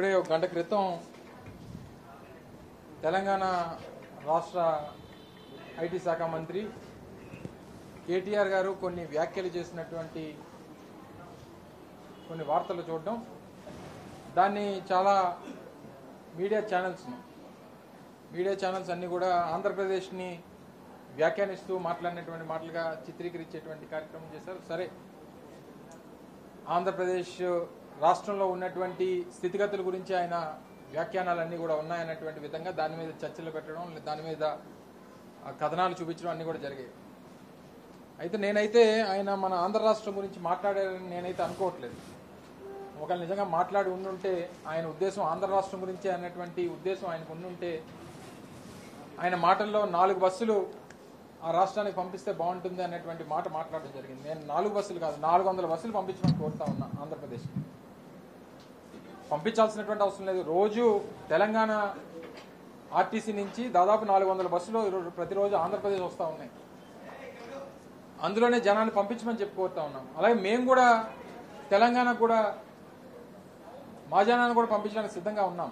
ఇప్పుడే ఒక గంట క్రితం తెలంగాణ రాష్ట్ర ఐటీ శాఖ మంత్రి కేటీఆర్ గారు కొన్ని వ్యాఖ్యలు చేసినటువంటి కొన్ని వార్తలు చూడడం దాన్ని చాలా మీడియా ఛానల్స్ మీడియా ఛానల్స్ అన్నీ కూడా ఆంధ్రప్రదేశ్ని వ్యాఖ్యానిస్తూ మాట్లాడినటువంటి మాటలుగా చిత్రీకరించేటువంటి కార్యక్రమం చేశారు సరే ఆంధ్రప్రదేశ్ రాష్ట్రంలో ఉన్నటువంటి స్థితిగతుల గురించి ఆయన వ్యాఖ్యానాలన్నీ కూడా ఉన్నాయన్నటువంటి విధంగా దాని మీద చర్చలు పెట్టడం దాని మీద ఆ కథనాలు చూపించడం అన్నీ కూడా జరిగాయి అయితే నేనైతే ఆయన మన ఆంధ్ర రాష్ట్రం గురించి మాట్లాడారని నేనైతే అనుకోవట్లేదు ఒకవేళ నిజంగా మాట్లాడి ఉండుంటే ఆయన ఉద్దేశం ఆంధ్ర రాష్ట్రం గురించి అన్నటువంటి ఉద్దేశం ఆయనకు ఉండుంటే ఆయన మాటల్లో నాలుగు బస్సులు ఆ రాష్ట్రానికి పంపిస్తే బాగుంటుంది అన్నటువంటి మాట మాట్లాడడం జరిగింది నేను నాలుగు బస్సులు కాదు నాలుగు వందల బస్సులు పంపించమని కోరుతా ఉన్నా ఆంధ్రప్రదేశ్ పంపించాల్సినటువంటి అవసరం లేదు రోజు తెలంగాణ ఆర్టీసీ నుంచి దాదాపు నాలుగు వందల బస్సులు ఈరోజు ప్రతిరోజు ఆంధ్రప్రదేశ్ వస్తూ ఉన్నాయి అందులోనే జనాన్ని పంపించమని చెప్పి కోరుతా ఉన్నాం అలాగే మేము కూడా తెలంగాణకు కూడా మా జనాన్ని కూడా పంపించడానికి సిద్ధంగా ఉన్నాం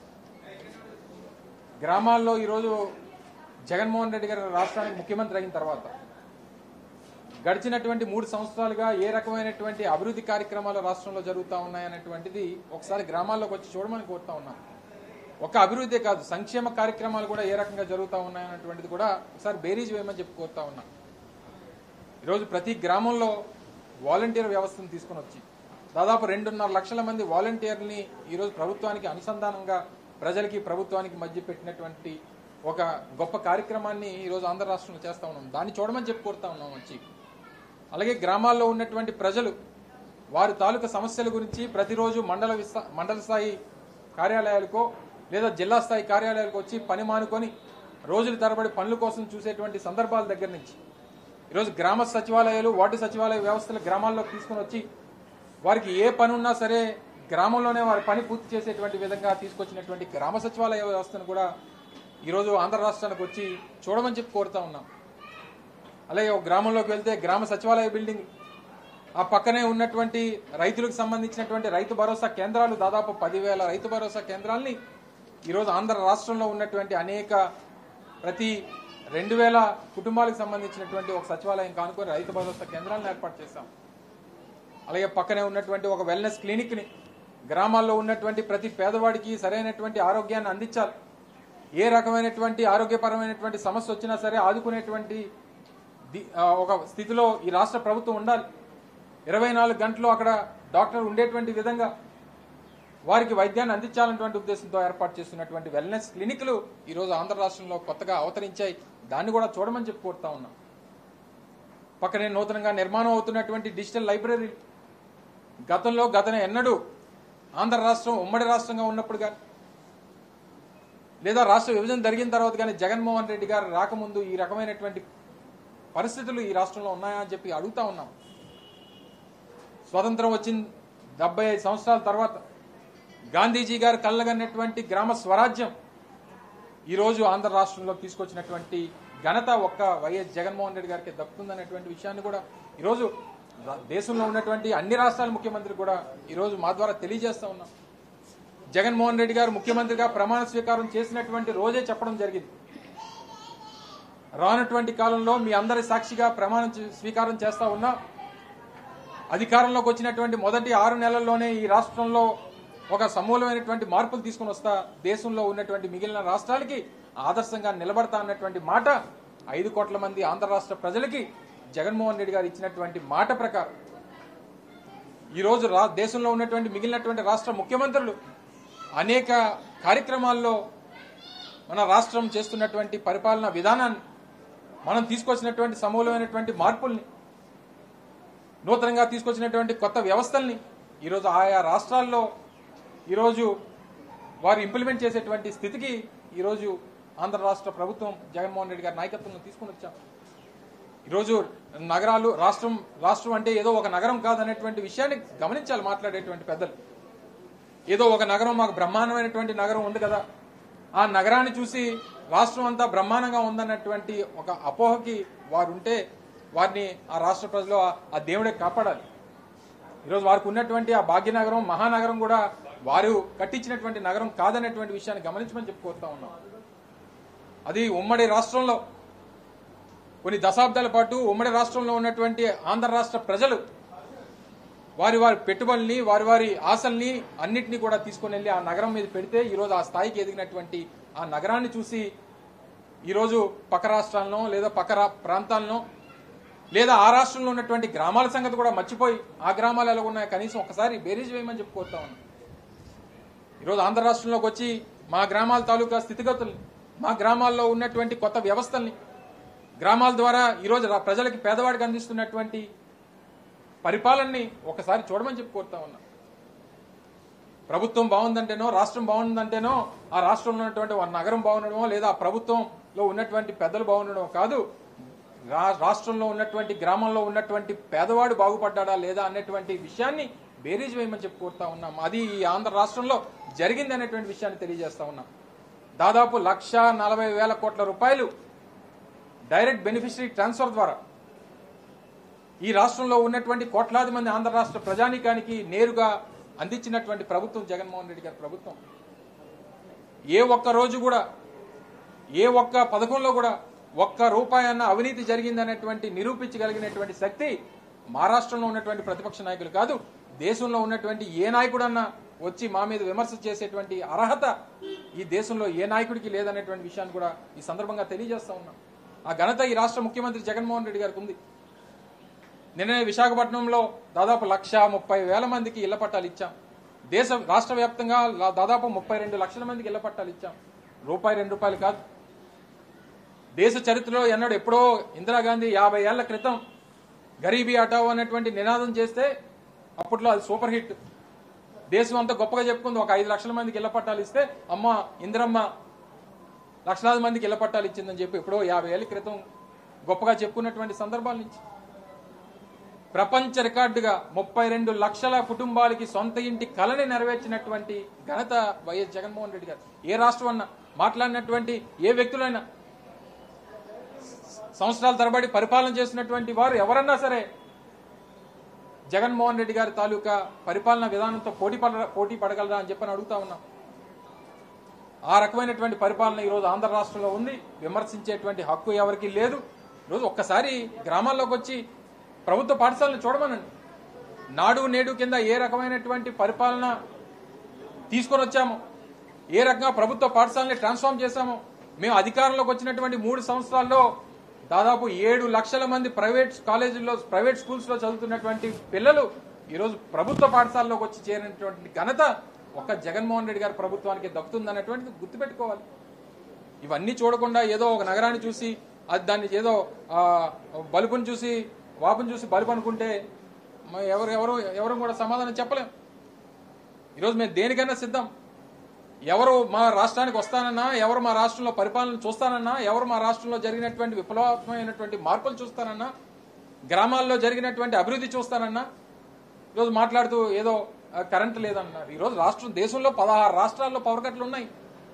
గ్రామాల్లో ఈరోజు జగన్మోహన్ రెడ్డి గారు రాష్ట్రానికి ముఖ్యమంత్రి అయిన తర్వాత గడిచినటువంటి మూడు సంవత్సరాలుగా ఏ రకమైనటువంటి అభివృద్ధి కార్యక్రమాలు రాష్ట్రంలో జరుగుతూ ఉన్నాయనేటువంటిది ఒకసారి గ్రామాల్లోకి వచ్చి చూడమని కోరుతా ఉన్నాం ఒక అభివృద్ధి కాదు సంక్షేమ కార్యక్రమాలు కూడా ఏ రకంగా జరుగుతూ ఉన్నాయనేటువంటిది కూడా ఒకసారి బేరీజ్ వేయమని చెప్పి కోరుతా ఉన్నాం ఈరోజు ప్రతి గ్రామంలో వాలంటీర్ వ్యవస్థను తీసుకుని వచ్చి దాదాపు రెండున్నర లక్షల మంది వాలంటీర్ని ఈరోజు ప్రభుత్వానికి అనుసంధానంగా ప్రజలకి ప్రభుత్వానికి మధ్య పెట్టినటువంటి ఒక గొప్ప కార్యక్రమాన్ని ఈరోజు ఆంధ్ర రాష్ట్రంలో చేస్తా ఉన్నాం దాన్ని చూడమని చెప్పి కోరుతా ఉన్నాం వచ్చి అలాగే గ్రామాల్లో ఉన్నటువంటి ప్రజలు వారి తాలూకా సమస్యల గురించి ప్రతిరోజు మండల విస్తా- మండల స్థాయి కార్యాలయాలకో లేదా జిల్లా స్థాయి కార్యాలయాలకు వచ్చి పని మానుకొని రోజుల తరబడి పనుల కోసం చూసేటువంటి సందర్భాల దగ్గర నుంచి ఈరోజు గ్రామ సచివాలయాలు వార్డు సచివాలయ వ్యవస్థలు గ్రామాల్లోకి తీసుకుని వచ్చి వారికి ఏ పని ఉన్నా సరే గ్రామంలోనే వారి పని పూర్తి చేసేటువంటి విధంగా తీసుకొచ్చినటువంటి గ్రామ సచివాలయ వ్యవస్థను కూడా ఈరోజు ఆంధ్ర రాష్ట్రానికి వచ్చి చూడమని చెప్పి కోరుతా ఉన్నాం అలాగే ఒక గ్రామంలోకి వెళ్తే గ్రామ సచివాలయ బిల్డింగ్ ఆ పక్కనే ఉన్నటువంటి రైతులకు సంబంధించినటువంటి రైతు భరోసా కేంద్రాలు దాదాపు పదివేల రైతు భరోసా కేంద్రాల్ని ఈరోజు ఆంధ్ర రాష్ట్రంలో ఉన్నటువంటి అనేక ప్రతి రెండు వేల కుటుంబాలకు సంబంధించినటువంటి ఒక సచివాలయం కానుకొని రైతు భరోసా కేంద్రాలను ఏర్పాటు చేశాం అలాగే పక్కనే ఉన్నటువంటి ఒక వెల్నెస్ క్లినిక్ని గ్రామాల్లో ఉన్నటువంటి ప్రతి పేదవాడికి సరైనటువంటి ఆరోగ్యాన్ని అందించాలి ఏ రకమైనటువంటి ఆరోగ్యపరమైనటువంటి సమస్య వచ్చినా సరే ఆదుకునేటువంటి ది- ఆ, ఒక స్థితిలో ఈ రాష్ట్ర ప్రభుత్వం ఉండాలి ఇరవై నాలుగు గంటలు అక్కడ డాక్టర్ ఉండేటువంటి విధంగా వారికి వైద్యాన్ని అందించాలన్నటువంటి ఉద్దేశంతో ఏర్పాటు చేస్తున్నటువంటి వెల్నెస్ క్లినిక్లు ఈరోజు ఆంధ్ర రాష్ట్రంలో కొత్తగా అవతరించాయి దాన్ని కూడా చూడమని చెప్పి కోరుతా ఉన్నాం పక్కనే నూతనంగా నిర్మాణం అవుతున్నటువంటి డిజిటల్ లైబ్రరీ గతంలో గతన ఎన్నడూ ఆంధ్ర రాష్ట్రం ఉమ్మడి రాష్ట్రంగా ఉన్నప్పుడు కానీ లేదా రాష్ట్ర విభజన జరిగిన తర్వాత కానీ జగన్మోహన్ రెడ్డి గారు రాకముందు ఈ రకమైనటువంటి పరిస్థితులు ఈ రాష్ట్రంలో ఉన్నాయా అని చెప్పి అడుగుతా ఉన్నాం స్వతంత్రం వచ్చిన డెబ్బై ఐదు సంవత్సరాల తర్వాత గాంధీజీ గారు కళ్ళగన్నటువంటి గ్రామ స్వరాజ్యం ఈరోజు ఆంధ్ర రాష్ట్రంలో తీసుకొచ్చినటువంటి ఘనత ఒక్క వైఎస్ జగన్మోహన్ రెడ్డి గారికి దక్కుతుందనేటువంటి విషయాన్ని కూడా ఈరోజు రా- దేశంలో ఉన్నటువంటి అన్ని రాష్ట్రాల ముఖ్యమంత్రి కూడా ఈరోజు మా ద్వారా తెలియజేస్తా ఉన్నాం జగన్మోహన్ రెడ్డి గారు ముఖ్యమంత్రిగా ప్రమాణ స్వీకారం చేసినటువంటి రోజే చెప్పడం జరిగింది రానటువంటి కాలంలో మీ అందరి సాక్షిగా ప్రమాణ స్వీకారం చేస్తా ఉన్నా అధికారంలోకి వచ్చినటువంటి మొదటి ఆరు నెలల్లోనే ఈ రాష్ట్రంలో ఒక సమూలమైనటువంటి మార్పులు తీసుకుని వస్తా దేశంలో ఉన్నటువంటి మిగిలిన రాష్ట్రాలకి ఆదర్శంగా నిలబడతా అన్నటువంటి మాట ఐదు కోట్ల మంది ఆంధ్ర రాష్ట్ర ప్రజలకి జగన్మోహన్ రెడ్డి గారు ఇచ్చినటువంటి మాట ప్రకారం ఈ రోజు రా దేశంలో ఉన్నటువంటి మిగిలినటువంటి రాష్ట్ర ముఖ్యమంత్రులు అనేక కార్యక్రమాల్లో మన రాష్ట్రం చేస్తున్నటువంటి పరిపాలనా విధానాన్ని మనం తీసుకొచ్చినటువంటి సమూలమైనటువంటి మార్పుల్ని నూతనంగా తీసుకొచ్చినటువంటి కొత్త వ్యవస్థల్ని ఈరోజు ఆయా రాష్ట్రాల్లో ఈరోజు వారు ఇంప్లిమెంట్ చేసేటువంటి స్థితికి ఈరోజు ఆంధ్ర రాష్ట్ర ప్రభుత్వం జగన్మోహన్ రెడ్డి గారి నాయకత్వంలో తీసుకుని వచ్చాం ఈరోజు నగరాలు రాష్ట్రం రాష్ట్రం అంటే ఏదో ఒక నగరం కాదనేటువంటి విషయాన్ని గమనించాలి మాట్లాడేటువంటి పెద్దలు ఏదో ఒక నగరం మాకు బ్రహ్మాండమైనటువంటి నగరం ఉంది కదా ఆ నగరాన్ని చూసి రాష్ట్రం అంతా బ్రహ్మాండంగా ఉందన్నటువంటి ఒక అపోహకి వారు ఉంటే వారిని ఆ రాష్ట్ర ప్రజలు ఆ- ఆ దేవుడే కాపాడాలి ఈరోజు వారికి ఉన్నటువంటి ఆ భాగ్యనగరం మహానగరం కూడా వారు కట్టించినటువంటి నగరం కాదనేటువంటి విషయాన్ని గమనించమని చెప్పుకోతా ఉన్నాం అది ఉమ్మడి రాష్ట్రంలో కొన్ని దశాబ్దాల పాటు ఉమ్మడి రాష్ట్రంలో ఉన్నటువంటి ఆంధ్ర రాష్ట్ర ప్రజలు వారి వారి పెట్టుబడుల్ని వారి వారి ఆశల్ని అన్నింటినీ కూడా తీసుకొని వెళ్ళి ఆ నగరం మీద పెడితే ఈరోజు ఆ స్థాయికి ఎదిగినటువంటి ఆ నగరాన్ని చూసి ఈరోజు పక్క రాష్ట్రాలను లేదా పక్క రా- ప్రాంతాలను లేదా ఆ రాష్ట్రంలో ఉన్నటువంటి గ్రామాల సంగతి కూడా మర్చిపోయి ఆ గ్రామాలు ఎలా ఉన్నాయో కనీసం ఒకసారి బేరీజ్ వేయమని చెప్పుకోతా ఉన్నాం ఈరోజు ఆంధ్ర రాష్ట్రంలోకి వచ్చి మా గ్రామాల తాలూకా స్థితిగతుల్ని మా గ్రామాల్లో ఉన్నటువంటి కొత్త వ్యవస్థల్ని గ్రామాల ద్వారా ఈరోజు రా- ప్రజలకి పేదవాడికి అందిస్తున్నటువంటి పరిపాలనని ఒకసారి చూడమని చెప్పి కోరుతా ఉన్నా ప్రభుత్వం బాగుందంటేనో రాష్ట్రం బాగుందంటేనో ఆ రాష్ట్రంలో ఉన్నటువంటి ఒక నగరం బాగుండడమో లేదా ఆ ప్రభుత్వంలో ఉన్నటువంటి పెద్దలు బాగుండడం కాదు రా- రాష్ట్రంలో ఉన్నటువంటి గ్రామంలో ఉన్నటువంటి పేదవాడు బాగుపడ్డాడా లేదా అనేటువంటి విషయాన్ని బేరీజ్ వేయమని చెప్పి కోరుతా ఉన్నాం అది ఈ ఆంధ్ర రాష్ట్రంలో జరిగింది అనేటువంటి విషయాన్ని తెలియజేస్తా ఉన్నాం దాదాపు లక్ష నలభై వేల కోట్ల రూపాయలు డైరెక్ట్ బెనిఫిషరీ ట్రాన్స్ఫర్ ద్వారా ఈ రాష్ట్రంలో ఉన్నటువంటి కోట్లాది మంది ఆంధ్ర రాష్ట్ర ప్రజానీకానికి నేరుగా అందించినటువంటి ప్రభుత్వం జగన్మోహన్ రెడ్డి గారి ప్రభుత్వం ఏ ఒక్క రోజు కూడా ఏ ఒక్క పథకంలో కూడా ఒక్క రూపాయి అన్న అవినీతి జరిగిందనేటువంటి నిరూపించగలిగినటువంటి శక్తి మా రాష్ట్రంలో ఉన్నటువంటి ప్రతిపక్ష నాయకులు కాదు దేశంలో ఉన్నటువంటి ఏ నాయకుడన్నా వచ్చి మా మీద విమర్శ చేసేటువంటి అర్హత ఈ దేశంలో ఏ నాయకుడికి లేదనేటువంటి విషయాన్ని కూడా ఈ సందర్భంగా తెలియజేస్తా ఉన్నాం ఆ ఘనత ఈ రాష్ట్ర ముఖ్యమంత్రి జగన్మోహన్ రెడ్డి గారికి ఉంది నిన్ననే విశాఖపట్నంలో దాదాపు లక్ష ముప్పై వేల మందికి ఇళ్ల పట్టాలు ఇచ్చాం దేశ రాష్ట్ర వ్యాప్తంగా లా- దాదాపు ముప్పై రెండు లక్షల మందికి ఇళ్ల పట్టాలు ఇచ్చాం రూపాయి రెండు రూపాయలు కాదు దేశ చరిత్రలో ఎన్నడూ ఎప్పుడో ఇందిరాగాంధీ యాభై ఏళ్ల క్రితం గరీబీ హటావో అనేటువంటి నినాదం చేస్తే అప్పట్లో అది సూపర్ హిట్ దేశం అంతా గొప్పగా చెప్పుకుంది ఒక ఐదు లక్షల మందికి ఇళ్ల పట్టాలు ఇస్తే అమ్మ ఇందిరమ్మ లక్షలాది మందికి ఇళ్ల పట్టాలు ఇచ్చిందని చెప్పి ఎప్పుడో యాభై ఏళ్ల క్రితం గొప్పగా చెప్పుకున్నటువంటి సందర్భాల నుంచి ప్రపంచ రికార్డుగా ముప్పై రెండు లక్షల కుటుంబాలకి సొంత ఇంటి కలని నెరవేర్చినటువంటి ఘనత వైఎస్ జగన్మోహన్ రెడ్డి గారు ఏ రాష్ట్రం అన్నా మాట్లాడినటువంటి ఏ వ్యక్తులైనా సంవత్సరాల తరబడి పరిపాలన చేసినటువంటి వారు ఎవరన్నా సరే జగన్మోహన్ రెడ్డి గారి తాలూకా పరిపాలన విధానంతో పోటీ పడ పోటీ పడగలరా అని చెప్పని అడుగుతా ఉన్నాం ఆ రకమైనటువంటి పరిపాలన ఈరోజు ఆంధ్ర రాష్ట్రంలో ఉంది విమర్శించేటువంటి హక్కు ఎవరికి లేదు ఈరోజు ఒక్కసారి గ్రామాల్లోకి వచ్చి ప్రభుత్వ పాఠశాలను చూడమనండి నాడు నేడు కింద ఏ రకమైనటువంటి పరిపాలన తీసుకొని వచ్చామో ఏ రకంగా ప్రభుత్వ పాఠశాలని ట్రాన్స్ఫార్మ్ చేశామో మేము అధికారంలోకి వచ్చినటువంటి మూడు సంవత్సరాల్లో దాదాపు ఏడు లక్షల మంది ప్రైవేట్ కాలేజీల్లో ప్రైవేట్ స్కూల్స్ లో చదువుతున్నటువంటి పిల్లలు ఈరోజు ప్రభుత్వ పాఠశాలలోకి వచ్చి చేరినటువంటి ఘనత ఒక్క జగన్మోహన్ రెడ్డి గారి ప్రభుత్వానికి దక్కుతుందన్నటువంటిది గుర్తుపెట్టుకోవాలి ఇవన్నీ చూడకుండా ఏదో ఒక నగరాన్ని చూసి అది దాన్ని ఏదో ఆ, బలుపుని చూసి వాపుని చూసి బలుపు అనుకుంటే మ- ఎవరు ఎవరు ఎవరు కూడా సమాధానం చెప్పలేం ఈరోజు మేము దేనికైనా సిద్ధం ఎవరు మా రాష్ట్రానికి వస్తానన్నా ఎవరు మా రాష్ట్రంలో పరిపాలన చూస్తానన్నా ఎవరు మా రాష్ట్రంలో జరిగినటువంటి విప్లవాత్మకమైనటువంటి మార్పులు చూస్తానన్నా గ్రామాల్లో జరిగినటువంటి అభివృద్ధి చూస్తానన్నా ఈరోజు మాట్లాడుతూ ఏదో ఆ, కరెంట్ లేదన్నారు ఈరోజు రాష్ట్రం దేశంలో పదహారు రాష్ట్రాల్లో పవర్ కట్లు ఉన్నాయి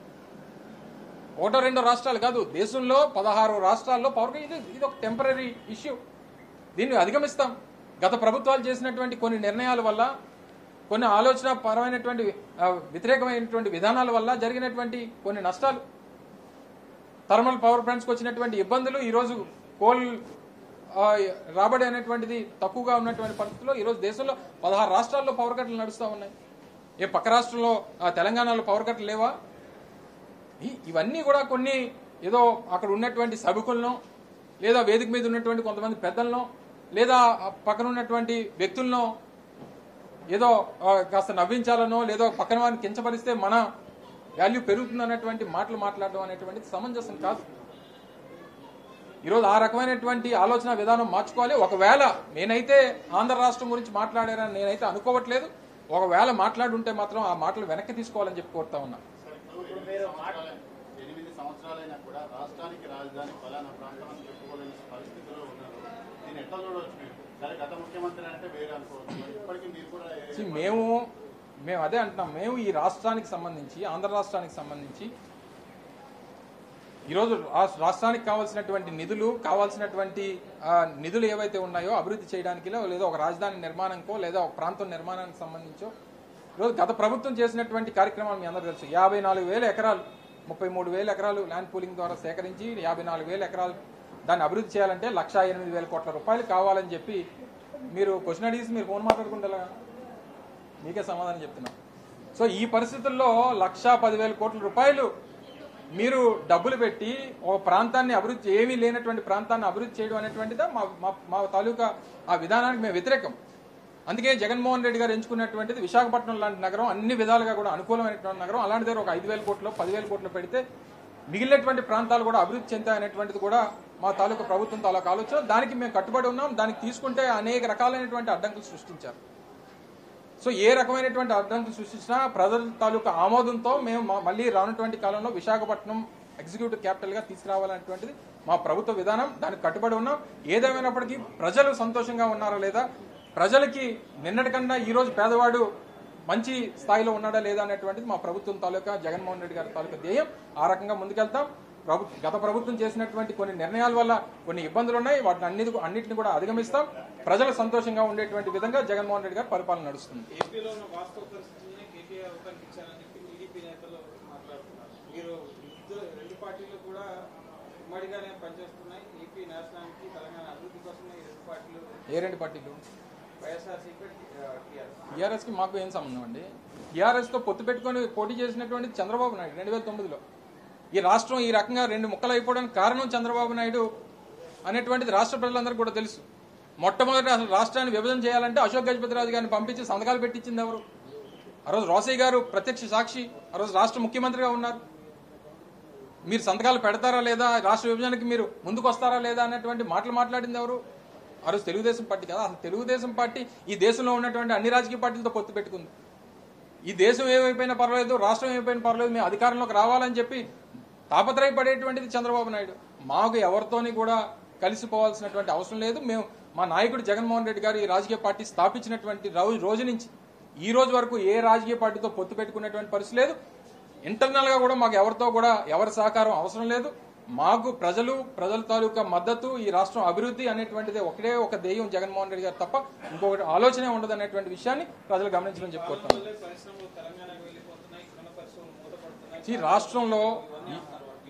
ఒకటో రెండో రాష్ట్రాలు కాదు దేశంలో పదహారు రాష్ట్రాల్లో పవర్ కట్ ఇది ఇది ఒక టెంపరీ ఇష్యూ దీన్ని అధిగమిస్తాం గత ప్రభుత్వాలు చేసినటువంటి కొన్ని నిర్ణయాల వల్ల కొన్ని ఆలోచన పరమైనటువంటి ఆ, వ్యతిరేకమైనటువంటి విధానాల వల్ల జరిగినటువంటి కొన్ని నష్టాలు థర్మల్ పవర్ ప్లాంట్స్కి వచ్చినటువంటి ఇబ్బందులు ఈరోజు కోల్ ఆ, రాబడి అనేటువంటిది తక్కువగా ఉన్నటువంటి పరిస్థితుల్లో ఈరోజు దేశంలో పదహారు రాష్ట్రాల్లో పవర్ కట్లు నడుస్తూ ఉన్నాయి ఏ పక్క రాష్ట్రంలో ఆ, తెలంగాణలో పవర్ కట్లు లేవా ఈ- ఇవన్నీ కూడా కొన్ని ఏదో అక్కడ ఉన్నటువంటి సభికులను లేదా వేదిక మీద ఉన్నటువంటి కొంతమంది పెద్దలను లేదా ఆ పక్కన ఉన్నటువంటి వ్యక్తులను ఏదో ఆ, కాస్త నవ్వించాలనో లేదో పక్కన వారిని కించపరిస్తే మన వాల్యూ పెరుగుతుంది అన్నటువంటి మాటలు మాట్లాడడం అనేటువంటిది సమంజసం కాదు ఈరోజు ఆ రకమైనటువంటి ఆలోచన విధానం మార్చుకోవాలి ఒకవేళ నేనైతే ఆంధ్ర రాష్ట్రం గురించి మాట్లాడారని నేనైతే అనుకోవట్లేదు ఒకవేళ మాట్లాడుంటే మాత్రం ఆ మాటలు వెనక్కి తీసుకోవాలని చెప్పి కోరుతా ఉన్నా ఇప్పుడు మీరు మాట- ఎనిమిది సంవత్సరాలైనా కూడా రాష్ట్రానికి రాజధాని ఫలానా ప్రాంతం అని చెప్పుకోలేని పరిస్థితిలో ఉన్నారు దీన్ని ఎట్లా చూడవచ్చు మీరు సరే గత ముఖ్యమంత్రి అంటే వేరే అనుకోవచ్చు మరి ఇప్పటికీ మీరు కూడా ఏ- See, మేము మేము అదే అంటున్నాం మేము ఈ రాష్ట్రానికి సంబంధించి ఆంధ్ర రాష్ట్రానికి సంబంధించి ఈరోజు రాష్ట్ర- రాష్ట్రానికి కావాల్సినటువంటి నిధులు కావాల్సినటువంటి ఆ, నిధులు ఏవైతే ఉన్నాయో అభివృద్ధి చేయడానికి లేదా ఒక రాజధాని నిర్మాణంకో లేదా ఒక ప్రాంతం నిర్మాణానికి సంబంధించో ఈరోజు గత ప్రభుత్వం చేసినటువంటి కార్యక్రమాలు మీ అందరూ తెలుసు యాభై నాలుగు వేల ఎకరాలు ముప్పై మూడు వేల ఎకరాలు ల్యాండ్ పూలింగ్ ద్వారా సేకరించి యాభై నాలుగు వేల ఎకరాలు దాన్ని అభివృద్ధి చేయాలంటే లక్షా ఎనిమిది వేల కోట్ల రూపాయలు కావాలని చెప్పి మీరు క్వశ్చన్ అడిగిసి మీరు ఫోన్ మాట్లాడుకుంటారా మీకే సమాధానం చెప్తున్నా సో ఈ పరిస్థితుల్లో లక్షా పదివేల కోట్ల రూపాయలు మీరు డబ్బులు పెట్టి ఒక ప్రాంతాన్ని అభివృద్ధి ఏమీ లేనటువంటి ప్రాంతాన్ని అభివృద్ధి చేయడం అనేటువంటిదా మా మా- మా తాలూకా ఆ విధానానికి మేము వ్యతిరేకం అందుకే జగన్మోహన్ రెడ్డి గారు ఎంచుకున్నటువంటిది విశాఖపట్నం లాంటి నగరం అన్ని విధాలుగా కూడా అనుకూలమైనటువంటి నగరం అలాంటి దగ్గర ఒక ఐదు వేల కోట్లు పదివేల కోట్లు పెడితే మిగిలినటువంటి ప్రాంతాలు కూడా అభివృద్ధి చెందాయనేటువంటిది కూడా మా తాలూకా ప్రభుత్వం తాలూకా ఆలోచన దానికి మేము కట్టుబడి ఉన్నాం దానికి తీసుకుంటే అనేక రకాలైనటువంటి అడ్డంకులు సృష్టించారు సో ఏ రకమైనటువంటి అడ్డంకులు సృష్టించినా ప్రజల తాలూకా ఆమోదంతో మేము మా- మళ్ళీ రానటువంటి కాలంలో విశాఖపట్నం ఎగ్జిక్యూటివ్ క్యాపిటల్ గా తీసుకురావాలనేటువంటిది మా ప్రభుత్వ విధానం దానికి కట్టుబడి ఉన్నాం ఏదేమైనప్పటికీ ప్రజలు సంతోషంగా ఉన్నారా లేదా ప్రజలకి నిన్నటికన్నా ఈ రోజు పేదవాడు మంచి స్థాయిలో ఉన్నాడా లేదా అనేటువంటిది మా ప్రభుత్వం తాలూకా జగన్మోహన్ రెడ్డి గారి తాలూకా ధ్యేయం ఆ రకంగా ముందుకెళ్తాం ప్రభు గత ప్రభుత్వం చేసినటువంటి కొన్ని నిర్ణయాల వల్ల కొన్ని ఇబ్బందులు ఉన్నాయి వాటిని అన్నిటి అన్నింటిని కూడా అధిగమిస్తాం ప్రజలు సంతోషంగా ఉండేటువంటి విధంగా జగన్మోహన్ రెడ్డి గారి పరిపాలన నడుస్తుంది ఏపీలో ఉన్న వాస్తవ పరిస్థితుల్ని కేటీఆర్ కనిపించారని చెప్పి టీడీపీ నేతలు మాట్లాడుతున్నారు మీరు ఇద్దరు రెండు పార్టీలు కూడా ఉమ్మడిగానే పనిచేస్తున్నాయి ఏపీ నేషనానికి తెలంగాణ అభివృద్ధి కోసమే ఈ రెండు పార్టీలు ఏ రెండు పార్టీలు వైఎస్ఆర్సీపీ టీఆర్ఎస్ టీఆర్ఎస్ కి మాకు ఏం సంబంధం అండి టీఆర్ఎస్ తో పొత్తు పెట్టుకొని పోటీ చేసినటువంటి చంద్రబాబు నాయుడు రెండు వేల తొమ్మిదిలో ఈ రాష్ట్రం ఈ రకంగా రెండు ముక్కలు అయిపోవడానికి కారణం చంద్రబాబు నాయుడు అనేటువంటిది రాష్ట్ర ప్రజలందరికీ కూడా తెలుసు మొట్టమొదటి అసలు రాష్ట్రాన్ని విభజన చేయాలంటే అశోక్ గజపతిరాజు గారిని పంపించి సంతకాలు పెట్టించింది ఎవరు ఆ రోజు రోసయ్య గారు ప్రత్యక్ష సాక్షి ఆ రోజు రాష్ట్ర ముఖ్యమంత్రిగా ఉన్నారు మీరు సంతకాలు పెడతారా లేదా రాష్ట్ర విభజనకి మీరు ముందుకు వస్తారా లేదా అనేటువంటి మాటలు మాట్లాడింది ఎవరు ఆ రోజు తెలుగుదేశం పార్టీ కదా అసలు తెలుగుదేశం పార్టీ ఈ దేశంలో ఉన్నటువంటి అన్ని రాజకీయ పార్టీలతో పొత్తు పెట్టుకుంది ఈ దేశం ఏమైపోయినా పర్వాలేదు రాష్ట్రం ఏమైపోయినా పర్వాలేదు మేము అధికారంలోకి రావాలని చెప్పి తాపత్రయపడేటువంటిది చంద్రబాబు నాయుడు మాకు ఎవరితోని కూడా కలిసిపోవాల్సినటువంటి అవసరం లేదు మేము మా నాయకుడు జగన్మోహన్ రెడ్డి గారు ఈ రాజకీయ పార్టీ స్థాపించినటువంటి రోజు రోజు నుంచి ఈ రోజు వరకు ఏ రాజకీయ పార్టీతో పొత్తు పెట్టుకున్నటువంటి పరిస్థితి లేదు ఇంటర్నల్ గా కూడా మాకు ఎవరితో కూడా ఎవరి సహకారం అవసరం లేదు మాకు ప్రజలు ప్రజల తాలూకా మద్దతు ఈ రాష్ట్రం అభివృద్ధి అనేటువంటిది ఒకటే ఒక ధ్యేయం జగన్మోహన్ రెడ్డి గారు తప్ప ఇంకొకటి ఆలోచనే ఉండదు అనేటువంటి విషయాన్ని ప్రజలు గమనించడం చెప్పుకుంటాం వల్లే పరిశ్రమలు తెలంగాణకు వెళ్ళిపోతున్నాయి ఇక్కడున్న పరిశ్రమలు మూతపడుతున్నాయి ఈ రాష్ట్రంలో ఈ-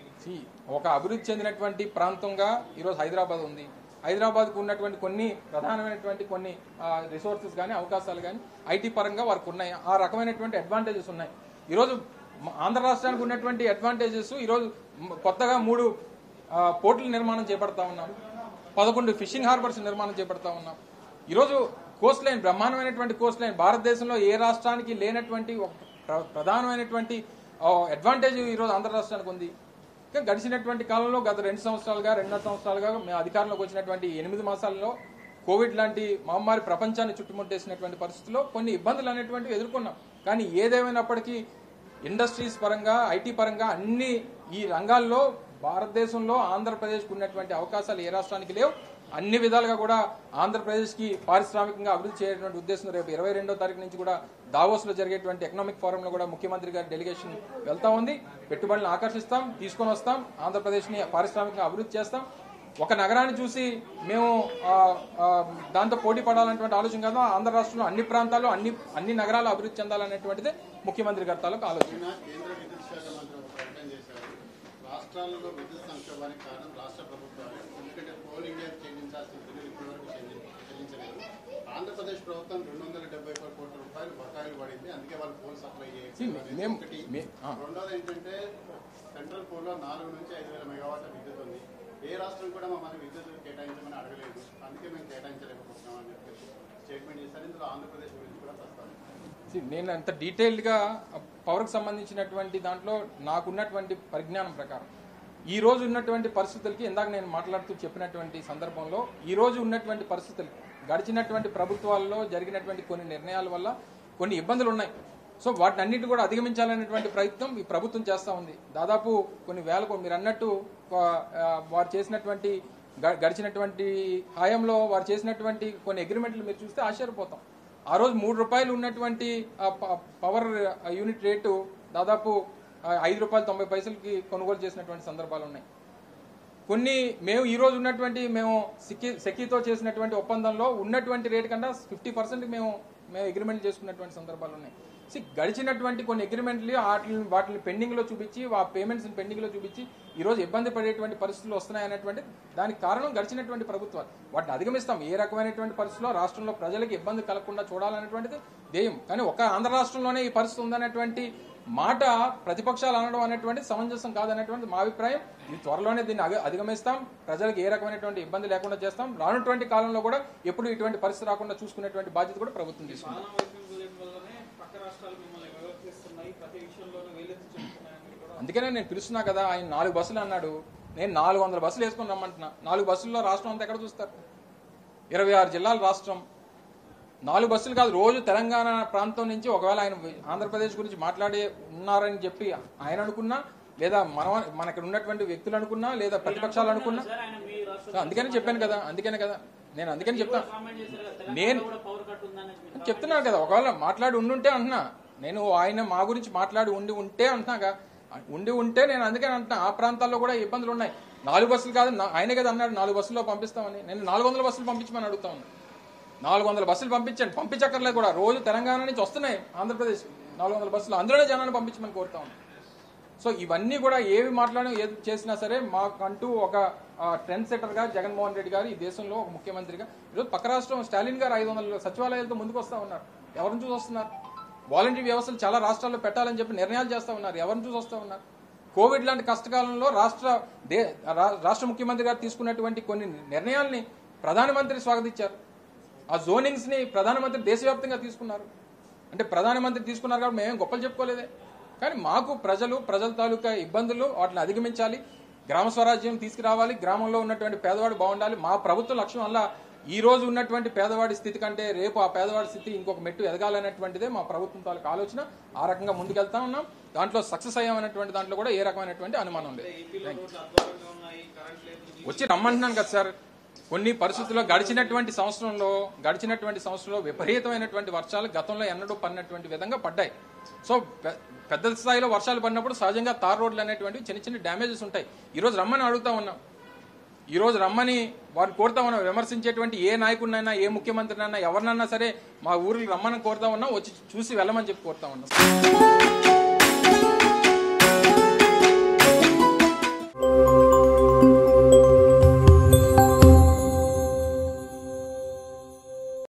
ఈ ఒక అభివృద్ధి చెందినటువంటి ప్రాంతంగా ఈరోజు హైదరాబాద్ ఉంది హైదరాబాద్కు ఉన్నటువంటి కొన్ని ప్రధానమైనటువంటి కొన్ని రిసోర్సెస్ కానీ అవకాశాలు కానీ ఐటీ పరంగా వారికి ఉన్నాయి ఆ రకమైనటువంటి అడ్వాంటేజెస్ ఉన్నాయి ఈరోజు మ- ఆంధ్ర రాష్ట్రానికి ఉన్నటువంటి అడ్వాంటేజెస్ ఈరోజు మ- కొత్తగా మూడు ఆ, పోర్టుల నిర్మాణం చేపడతా ఉన్నాం పదకొండు ఫిషింగ్ హార్బర్స్ నిర్మాణం చేపడతా ఉన్నాం ఈరోజు కోస్ట్ లైన్ బ్రహ్మాండమైనటువంటి కోస్ట్ లైన్ భారతదేశంలో ఏ రాష్ట్రానికి లేనటువంటి ఒక ప్ర- ప్రధానమైనటువంటి అడ్వాంటేజ్ ఈరోజు ఆంధ్ర రాష్ట్రానికి ఉంది ఇంకా గడిచినటువంటి కాలంలో గత రెండు సంవత్సరాలుగా రెండున్నర సంవత్సరాలుగా మేము అధికారంలోకి వచ్చినటువంటి ఎనిమిది మాసాల్లో కోవిడ్ లాంటి మహమ్మారి ప్రపంచాన్ని చుట్టుముట్టేసినటువంటి పరిస్థితుల్లో కొన్ని ఇబ్బందులు అనేటువంటివి ఎదుర్కొన్నాం కానీ ఏదేమైనప్పటికీ ఇండస్ట్రీస్ పరంగా ఐటీ పరంగా అన్ని ఈ రంగాల్లో భారతదేశంలో ఆంధ్రప్రదేశ్కి ఉన్నటువంటి అవకాశాలు ఏ రాష్ట్రానికి లేవు అన్ని విధాలుగా కూడా ఆంధ్రప్రదేశ్కి పారిశ్రామికంగా అభివృద్ధి చేయటువంటి ఉద్దేశం రేపు ఇరవై రెండో తారీఖు నుంచి కూడా దావోస్ లో జరిగేటువంటి ఎకనామిక్ ఫోరం లో కూడా ముఖ్యమంత్రి గారి డెలిగేషన్ వెళ్తా ఉంది పెట్టుబడులను ఆకర్షిస్తాం తీసుకొని వస్తాం ఆంధ్రప్రదేశ్ ని పారిశ్రామికంగా అభివృద్ధి చేస్తాం ఒక నగరాన్ని చూసి మేము ఆ, ఆ, దాంతో పోటీ పడాలనేటువంటి ఆలోచన కాదు ఆంధ్ర రాష్ట్రంలో అన్ని ప్రాంతాల్లో అన్ని అన్ని నగరాలు అభివృద్ధి చెందాలనేటువంటిదే ముఖ్యమంత్రి గారి తాలూకు ఆలోచన నిన్న కేంద్ర విద్యుత్ శాఖ మంత్రి ఒక ప్రకటన చేశారు రాష్ట్రాలలో విద్యుత్ సంక్షోభానికి కారణం రాష్ట్ర ప్రభుత్వాలు ఎందుకంటే కోల్ ఇండియా చెల్లించాల్సిన బిల్లులు ఇప్పటివరకు చెల్లి- చెల్లించలేదు ఆంధ్రప్రదేశ్ ప్రభుత్వం రెండు వందల డెబ్బై ఒక్క కోట్ల రూపాయలు బకాయిలు పడింది అందుకే వాళ్ళు కోల్ సప్లై See, చేయలేదు మేము- ఒకటి మే- ఆ. రెండోది ఏంటంటే సెంట్రల్ పూల్ లో నాలుగు నుంచి ఐదు వేల మెగావాట్ల విద్యుత్ ఉంది ఏ రాష్ట్రం కూడా మమ్మల్ని విద్యుత్ కేటాయించమని అడగలేదు అందుకే మేము కేటాయించలేకపోతున్నాం అని చెప్పి స్టేట్మెంట్ చేశారు ఇందులో ఆంధ్రప్రదేశ్ గురించి కూడా ప్రస్తావించారు See, నేను అంత డీటెయిల్డ్ గా పవర్కి సంబంధించినటువంటి దాంట్లో నాకున్నటువంటి పరిజ్ఞానం ప్రకారం ఈ రోజు ఉన్నటువంటి పరిస్థితులకి ఇందాక నేను మాట్లాడుతూ చెప్పినటువంటి సందర్భంలో ఈ రోజు ఉన్నటువంటి పరిస్థితులు గడిచినటువంటి ప్రభుత్వాల్లో జరిగినటువంటి కొన్ని నిర్ణయాల వల్ల కొన్ని ఇబ్బందులు ఉన్నాయి సో వాటిని అన్నిటి కూడా అధిగమించాలనేటువంటి ప్రయత్నం ఈ ప్రభుత్వం చేస్తూ ఉంది దాదాపు కొన్ని వేల కో- మీరు అన్నట్టు ఆ, వారు చేసినటువంటి గ- గడిచినటువంటి హాయంలో వారు చేసినటువంటి కొన్ని అగ్రిమెంట్లు మీరు చూస్తే ఆశ్చర్యపోతాం ఆ రోజు మూడు రూపాయలు ఉన్నటువంటి ఆ ప- పవర్ యూనిట్ రేటు దాదాపు ఆ, ఐదు రూపాయలు తొంభై పైసలకి కొనుగోలు చేసినటువంటి సందర్భాలు ఉన్నాయి కొన్ని మేము ఈ రోజు ఉన్నటువంటి మేము సిక్కి సెకీతో చేసినటువంటి ఒప్పందంలో ఉన్నటువంటి రేటు కన్నా ఫిఫ్టీ పర్సెంట్ మేము మేము అగ్రిమెంట్ చేసుకున్నటువంటి సందర్భాలు ఉన్నాయి See, గడిచినటువంటి కొన్ని అగ్రిమెంట్లు వాటిని వాటిని పెండింగ్లో చూపించి ఆ పేమెంట్స్ పెండింగ్లో చూపించి ఈ రోజు ఇబ్బంది పడేటువంటి పరిస్థితులు వస్తున్నాయనేటువంటి దానికి కారణం గడిచినటువంటి ప్రభుత్వాలు వాటిని అధిగమిస్తాం ఏ రకమైనటువంటి పరిస్థితుల్లో రాష్ట్రంలో ప్రజలకు ఇబ్బంది కలగకుండా చూడాలనేటువంటిది ధ్యేయం కానీ ఒక ఆంధ్ర రాష్ట్రంలోనే ఈ పరిస్థితి ఉందనేటువంటి మాట ప్రతిపక్షాలు అనడం అనేటువంటి సమంజసం కాదనేటువంటి మా అభిప్రాయం ఇది త్వరలోనే దీన్ని అగ- అధిగమిస్తాం ప్రజలకు ఏ రకమైనటువంటి ఇబ్బంది లేకుండా చేస్తాం రానున్నటువంటి కాలంలో కూడా ఎప్పుడు ఇటువంటి పరిస్థితి రాకుండా చూసుకునేటువంటి బాధ్యత కూడా ప్రభుత్వం తీసుకుంటుంది పాలన వైఫల్యం వల్లనే పక్క రాష్ట్రాలు మిమ్మల్ని విమర్శిస్తున్నాయి ప్రతి విషయంలోనూ వేలెత్తి చెప్తున్నాయని కూడా అందుకనే నేను పిలుస్తున్నా కదా ఆయన నాలుగు బస్సులు అన్నాడు నేను నాలుగు వందల బస్సులు వేసుకొని రమ్మంటున్నా నాలుగు బస్సుల్లో రాష్ట్రం అంతా ఎక్కడ చూస్తారు ఇరవై ఆరు జిల్లాల రాష్ట్రం నాలుగు బస్సులు కాదు రోజు తెలంగాణ ప్రాంతం నుంచి ఒకవేళ ఆయన ఆంధ్రప్రదేశ్ గురించి మాట్లాడే ఉన్నారని చెప్పి ఆయన అనుకున్నా లేదా మన మన ఇక్కడ ఉన్నటువంటి వ్యక్తులు అనుకున్నా లేదా ప్రతిపక్షాలు అనుకున్నా సార్ ఆయన మీ రాష్ట్ర సో అందుకని చెప్పాను కదా అందుకనే కదా నేను అందుకని చెప్తాను కామెంట్ చేశారు కదా, నేను- తెలంగాణలో కూడా పవర్ కట్ ఉందని మీరు చెప్తున్నాను కదా ఒకవేళ మాట్లాడి ఉండుంటే అంటున్నా నేను ఆయన మా గురించి మాట్లాడి ఉండి ఉంటే అంటున్నాగా ఉండి ఉంటే నేను అందుకని అంటున్నా ఆ ప్రాంతాల్లో కూడా ఇబ్బందులు ఉన్నాయి నాలుగు బస్సులు కాదు నా- ఆయనే కదా అన్నాడు నాలుగు బస్సుల్లో పంపిస్తామని నేను నాలుగు వందల బస్సులు పంపించమని అడుగుతా ఉన్నా నాలుగు వందల బస్సులు పంపించండి పంపించక్కర్లేదు కూడా రోజు తెలంగాణ నుంచి వస్తున్నాయి ఆంధ్రప్రదేశ్ నాలుగు వందల బస్సులు అందులోనే జనాన్ని పంపించమని కోరుతా ఉన్నాను సో ఇవన్నీ కూడా ఏవి మాట్లాడినా ఏది చేసినా సరే మాకంటూ ఒక ట్రెండ్ సెటర్గా జగన్మోహన్ రెడ్డి గారు ఈ దేశంలో ఒక ముఖ్యమంత్రిగా ఈరోజు పక్క రాష్ట్రం స్టాలిన్ గారు ఐదు వందల సచివాలయాలతో ముందుకు వస్తా ఉన్నారు ఎవరిని చూసి వస్తున్నారు వాలంటరీ వ్యవస్థలు చాలా రాష్ట్రాల్లో పెట్టాలని చెప్పి నిర్ణయాలు చేస్తా ఉన్నారు ఎవరిని చూసి వస్తా ఉన్నారు కోవిడ్ లాంటి కష్టకాలంలో రాష్ట్ర దే రా- రాష్ట్ర ముఖ్యమంత్రి గారు తీసుకున్నటువంటి కొన్ని నిర్ణయాల్ని ప్రధానమంత్రి స్వాగతించారు ఆ జోనింగ్స్ ని ప్రధానమంత్రి దేశవ్యాప్తంగా తీసుకున్నారు అంటే ప్రధానమంత్రి తీసుకున్నారు కాబట్టి మేమేం గొప్పలు చెప్పుకోలేదే కానీ మాకు ప్రజలు ప్రజల తాలూకా ఇబ్బందులు వాటిని అధిగమించాలి గ్రామ స్వరాజ్యం తీసుకురావాలి గ్రామంలో ఉన్నటువంటి పేదవాడు బాగుండాలి మా ప్రభుత్వ లక్ష్యం వల్ల ఈ రోజు ఉన్నటువంటి పేదవాడి స్థితి కంటే రేపు ఆ పేదవాడి స్థితి ఇంకొక మెట్టు ఎదగాలనేటువంటిదే మా ప్రభుత్వం తాలూకా ఆలోచన ఆ రకంగా ముందుకెళ్తా ఉన్నాం దాంట్లో సక్సెస్ అయ్యామనేటువంటి దాంట్లో కూడా ఏ రకమైనటువంటి అనుమానం లేదు ఏపీలో రోడ్లు అద్భుతంగా ఉన్నాయి కరెంట్ లేదు వచ్చి రమ్మంటున్నాను కదా సార్ కొన్ని పరిస్థితుల్లో గడిచినటువంటి సంవత్సరంలో గడిచినటువంటి సంవత్సరంలో విపరీతమైనటువంటి వర్షాలు గతంలో ఎన్నడూ పడినటువంటి విధంగా పడ్డాయి సో పె- పెద్ద స్థాయిలో వర్షాలు పడినప్పుడు సహజంగా తార్ రోడ్లు అనేటువంటివి చిన్న చిన్న డ్యామేజెస్ ఉంటాయి ఈ రోజు రమ్మని అడుగుతా ఉన్నాం ఈ రోజు రమ్మని వారు కోరుతా ఉన్నాం విమర్శించేటువంటి ఏ నాయకుడినైనా ఏ ముఖ్యమంత్రినైనా ఎవరినైనా సరే మా ఊరికి రమ్మని కోరుతా ఉన్నాం వచ్చి చూసి వెళ్ళమని చెప్పి కోరుతా ఉన్నాం